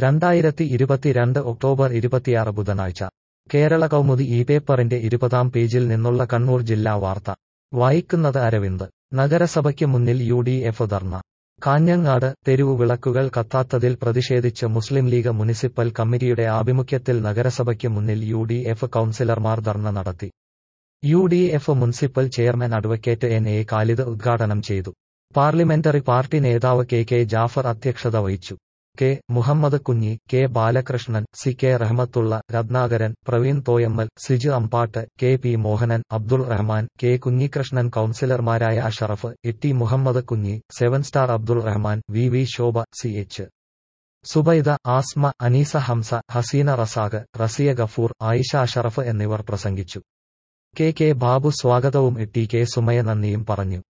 രണ്ടായിരത്തി ഇരുപത്തിരണ്ട് ഒക്ടോബർ ഇരുപത്തിയാറ് ബുധനാഴ്ച കേരള കൗമുദി ഈ പേപ്പറിന്റെ ഇരുപതാം പേജിൽ നിന്നുള്ള കണ്ണൂർ ജില്ലാ വാർത്ത വായിക്കുന്നത് അരവിന്ദ് നഗരസഭയ്ക്ക് മുന്നിൽ U D F dharna Kanhangad തെരുവു വിളക്കുകൾ കത്താത്തതിൽ പ്രതിഷേധിച്ച് മുസ്ലിം ലീഗ് മുനിസിപ്പൽ കമ്മിറ്റിയുടെ ആഭിമുഖ്യത്തിൽ നഗരസഭയ്ക്ക് മുന്നിൽ യു ഡി എഫ് കൌൺസിലർമാർ ധർണ നടത്തി U D F municipal chairman advocate N A Khalid ഉദ്ഘാടനം ചെയ്തു പാർലമെന്ററി പാർട്ടി നേതാവ് കെ കെ ജാഫർ അധ്യക്ഷത വഹിച്ചു K Muhammad Kunhi K Balakrishnan C K Rahmathulla Ratnakaran Praveen Thoyammal Siju Ambatt K P Mohanan Abdul Rahman K Kunhikrishnan കൌൺസിലർമാരായ Ashraf Itti Muhammad Kunhi seven star Abdul Rahman V V Shobha C H Subaida Asma Anisa Hamza Haseena Razak Raziya Gafoor Ayisha Ashraf എന്നിവർ പ്രസംഗിച്ചു കെ കെ ബാബു സ്വാഗതവും ടി കെ സുമയ നന്ദിയും പറഞ്ഞു